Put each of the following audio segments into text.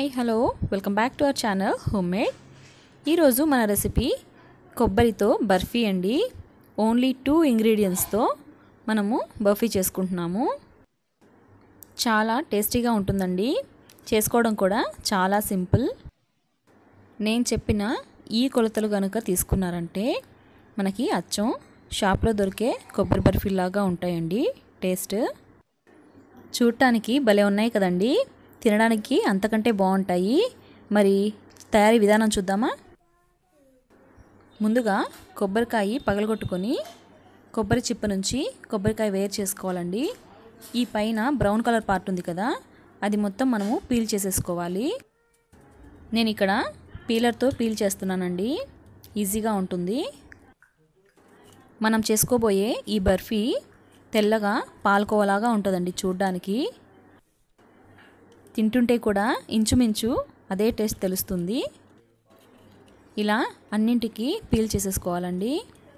hello welcome back to our channel homemade ఈరోజు మన recipe కొబ్బరితో barfi అండి ఓన్లీ టూ ఇంగ్రీడియంట్స్తో మనము బర్ఫీ చేసుకుంటున్నాము చాలా టేస్టీగా ఉంటుందండి చేసుకోవడం కూడా చాలా సింపుల్ నేను చెప్పిన ఈ కొలతలు కనుక తీసుకున్నారంటే మనకి అచ్చం షాప్లో దొరికే కొబ్బరి బర్ఫీలాగా ఉంటాయండి టేస్ట్ చూడటానికి భలే ఉన్నాయి కదండి తినడానికి అంతకంటే బాగుంటాయి మరి తయారీ విధానం చూద్దామా ముందుగా కొబ్బరికాయ పగలగొట్టుకొని కొబ్బరి చిప్ప నుంచి కొబ్బరికాయ వేరు చేసుకోవాలండి ఈ పైన బ్రౌన్ కలర్ పార్ట్ ఉంది కదా అది మొత్తం మనము పీల్ చేసేసుకోవాలి నేను ఇక్కడ పీలర్తో పీల్ చేస్తున్నానండి ఈజీగా ఉంటుంది మనం చేసుకోబోయే ఈ బర్ఫీ తెల్లగా పాలకోవలాగా ఉంటుందండి చూడ్డానికి తింటుంటే కూడా ఇంచుమించు అదే టేస్ట్ తెలుస్తుంది ఇలా అన్నింటికి పీల్ చేసేసుకోవాలండి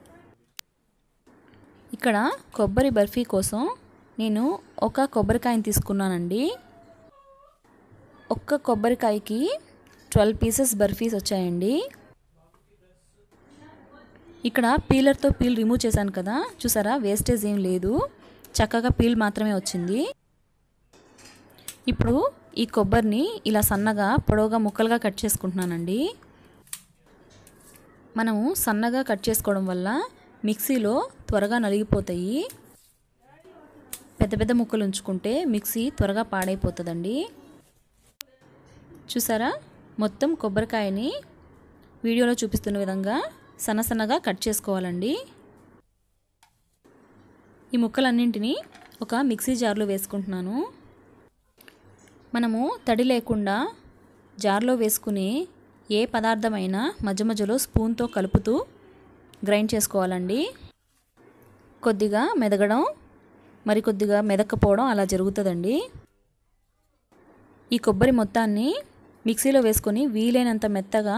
ఇక్కడ కొబ్బరి బర్ఫీ కోసం నేను ఒక కొబ్బరికాయని తీసుకున్నానండి ఒక్క కొబ్బరికాయకి ట్వెల్వ్ పీసెస్ బర్ఫీస్ వచ్చాయండి ఇక్కడ పీలర్తో పీల్ రిమూవ్ చేశాను కదా చూసారా వేస్టేజ్ ఏం లేదు చక్కగా పీల్ మాత్రమే వచ్చింది ఇప్పుడు ఈ కొబ్బరిని ఇలా సన్నగా పొడవుగా ముక్కలుగా కట్ చేసుకుంటున్నానండి మనము సన్నగా కట్ చేసుకోవడం వల్ల మిక్సీలో త్వరగా నలిగిపోతాయి పెద్ద పెద్ద ముక్కలు ఉంచుకుంటే మిక్సీ త్వరగా పాడైపోతుందండి చూసారా మొత్తం కొబ్బరికాయని వీడియోలో చూపిస్తున్న విధంగా సన్న సన్నగా కట్ చేసుకోవాలండి ఈ ముక్కలన్నింటినీ ఒక మిక్సీ జార్లో వేసుకుంటున్నాను మనము తడి లేకుండా జార్లో వేసుకుని ఏ పదార్థమైనా మధ్య మధ్యలో స్పూన్తో కలుపుతూ గ్రైండ్ చేసుకోవాలండి కొద్దిగా మెదగడం మరి కొద్దిగా మెదక్కపోవడం అలా జరుగుతుందండి ఈ కొబ్బరి మొత్తాన్ని మిక్సీలో వేసుకొని వీలైనంత మెత్తగా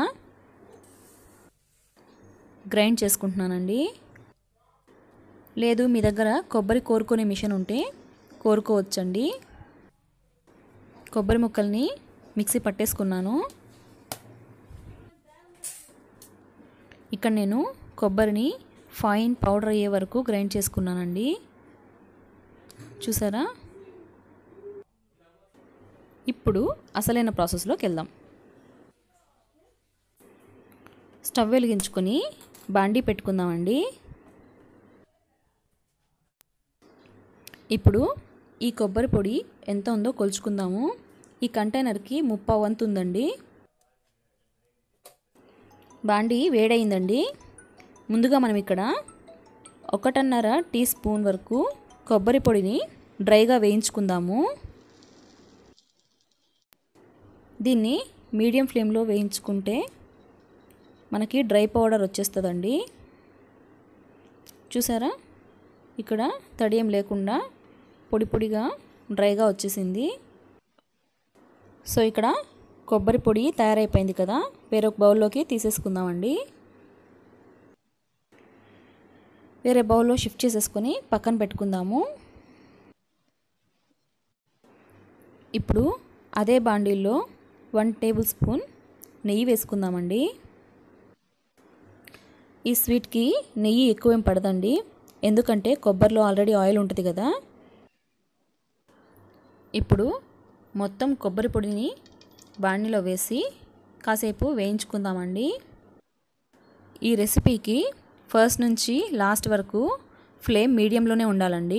గ్రైండ్ చేసుకుంటున్నానండి లేదు మీ దగ్గర కొబ్బరి కోరుకునే మిషన్ ఉంటే కోరుకోవచ్చండి కొబ్బరి ముక్కల్ని మిక్సీ పట్టేసుకున్నాను ఇక్కడ నేను కొబ్బరిని ఫైన్ పౌడర్ అయ్యే వరకు గ్రైండ్ చేసుకున్నానండి చూసారా ఇప్పుడు అసలైన ప్రాసెస్లోకి వెళ్దాం స్టవ్ వెలిగించుకొని బాండీ పెట్టుకుందామండి ఇప్పుడు ఈ కొబ్బరి పొడి ఎంత ఉందో కొలుచుకుందాము ఈ కంటైనర్కి ముప్పా వంతు ఉందండి బాండి వేడైందండి ముందుగా మనం ఇక్కడ ఒకటిన్నర టీ స్పూన్ వరకు కొబ్బరి పొడిని డ్రైగా వేయించుకుందాము దీన్ని మీడియం ఫ్లేమ్లో వేయించుకుంటే మనకి డ్రై పౌడర్ వచ్చేస్తుందండి చూసారా ఇక్కడ తడియం లేకుండా పొడి పొడిగా డ్రైగా వచ్చేసింది సో ఇక్కడ కొబ్బరి పొడి తయారైపోయింది కదా వేరొక బౌల్లోకి తీసేసుకుందామండి వేరే బౌల్లో షిఫ్ట్ చేసేసుకొని పక్కన పెట్టుకుందాము ఇప్పుడు అదే బాండీల్లో వన్ టేబుల్ స్పూన్ నెయ్యి వేసుకుందామండి ఈ స్వీట్కి నెయ్యి ఎక్కువేం పడదండి ఎందుకంటే కొబ్బరిలో ఆల్రెడీ ఆయిల్ ఉంటుంది కదా ఇప్పుడు మొత్తం కొబ్బరి పొడిని బాణీలో వేసి కాసేపు వేయించుకుందామండి ఈ రెసిపీకి ఫస్ట్ నుంచి లాస్ట్ వరకు ఫ్లేమ్ మీడియంలోనే ఉండాలండి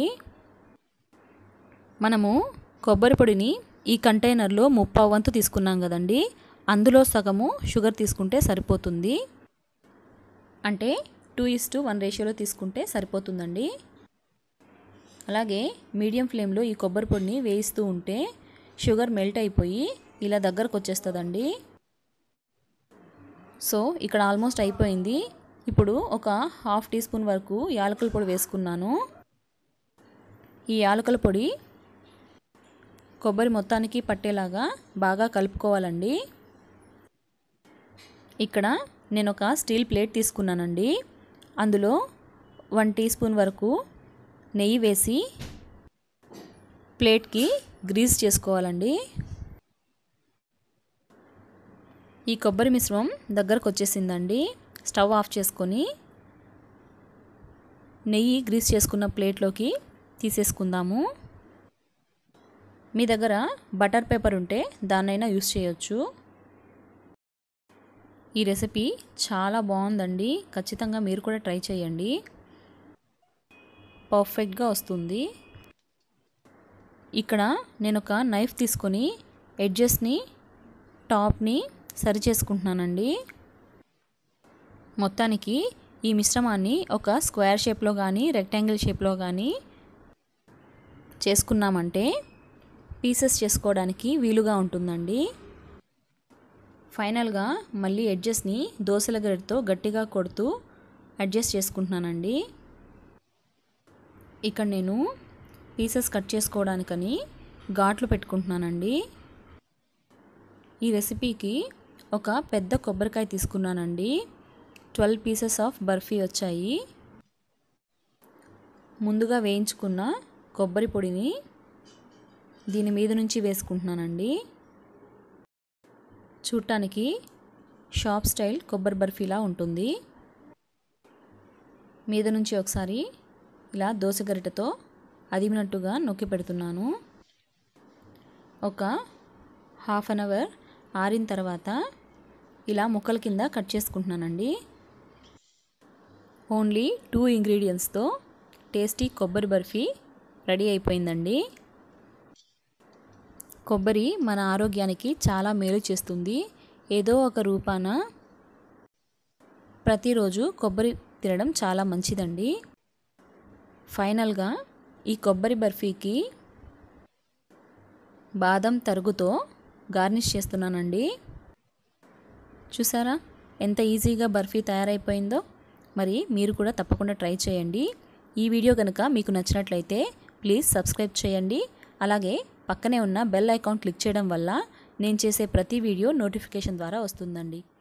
మనము కొబ్బరి పొడిని ఈ కంటైనర్లో ముప్పావు వంతు తీసుకున్నాం కదండి అందులో సగము షుగర్ తీసుకుంటే సరిపోతుంది అంటే టూ ఇస్ టు వన్ రేషియోలో తీసుకుంటే సరిపోతుందండి అలాగే మీడియం ఫ్లేమ్లో ఈ కొబ్బరి పొడిని వేయిస్తూ ఉంటే షుగర్ మెల్ట్ అయిపోయి ఇలా దగ్గరకు వచ్చేస్తుందండి సో ఇక్కడ ఆల్మోస్ట్ అయిపోయింది ఇప్పుడు ఒక హాఫ్ టీ స్పూన్ వరకు యాలకుల పొడి వేసుకున్నాను ఈ యాలకుల పొడి కొబ్బరి మొత్తానికి పట్టేలాగా బాగా కలుపుకోవాలండి ఇక్కడ నేను ఒక స్టీల్ ప్లేట్ తీసుకున్నానండి అందులో వన్ టీ స్పూన్ వరకు నెయ్యి వేసి ప్లేట్కి గ్రీజ్ చేసుకోవాలండి ఈ కొబ్బరి మిశ్రమం దగ్గరకు వచ్చేసిందండి స్టవ్ ఆఫ్ చేసుకొని నెయ్యి గ్రీస్ చేసుకున్న ప్లేట్లోకి తీసేసుకుందాము మీ దగ్గర బటర్ పేపర్ ఉంటే దాన్నైనా యూస్ చేయొచ్చు ఈ రెసిపీ చాలా బాగుందండి ఖచ్చితంగా మీరు కూడా ట్రై చేయండి పర్ఫెక్ట్గా వస్తుంది ఇక్కడ నేను ఒక నైఫ్ తీసుకొని ఎడ్జెస్ని టాప్ని సరి చేసుకుంటున్నానండి మొత్తానికి ఈ మిశ్రమాన్ని ఒక స్క్వేర్ షేప్లో కానీ రెక్టాంగిల్ షేప్లో కానీ చేసుకున్నామంటే పీసెస్ చేసుకోవడానికి వీలుగా ఉంటుందండి ఫైనల్గా మళ్ళీ ఎడ్జెస్ని దోశల గరిటతో గట్టిగా కొడుతూ అడ్జస్ట్ చేసుకుంటున్నానండి ఇక్కడ నేను పీసెస్ కట్ చేసుకోవడానికని ఘాట్లు పెట్టుకుంటున్నానండి ఈ రెసిపీకి ఒక పెద్ద కొబ్బరికాయ తీసుకున్నానండి ట్వెల్వ్ పీసెస్ ఆఫ్ బర్ఫీ వచ్చాయి ముందుగా వేయించుకున్న కొబ్బరి పొడిని దీని మీద నుంచి వేసుకుంటున్నానండి చూడటానికి షాప్ స్టైల్ కొబ్బరి బర్ఫీలా ఉంటుంది మీద నుంచి ఒకసారి ఇలా దోశ గరిటతో అదిమినట్టుగా నొక్కి పెడుతున్నాను ఒక హాఫ్ అన్ అవర్ ఆరిన తర్వాత ఇలా ముక్కల కింద కట్ చేసుకుంటున్నానండి ఓన్లీ టూ ఇంగ్రీడియంట్స్తో టేస్టీ కొబ్బరి బర్ఫీ రెడీ అయిపోయిందండి కొబ్బరి మన ఆరోగ్యానికి చాలా మేలు చేస్తుంది ఏదో ఒక రూపాన ప్రతిరోజు కొబ్బరి తినడం చాలా మంచిదండి ఫైనల్గా ఈ కొబ్బరి బర్ఫీకి బాదం తరుగుతో గార్నిష్ చేస్తున్నానండి చూసారా ఎంత ఈజీగా బర్ఫీ తయారైపోయిందో మరి మీరు కూడా తప్పకుండా ట్రై చేయండి ఈ వీడియో కనుక మీకు నచ్చినట్లయితే ప్లీజ్ సబ్స్క్రైబ్ చేయండి అలాగే పక్కనే ఉన్న బెల్ ఐకాన్ క్లిక్ చేయడం వల్ల నేను చేసే ప్రతి వీడియో నోటిఫికేషన్ ద్వారా వస్తుందండి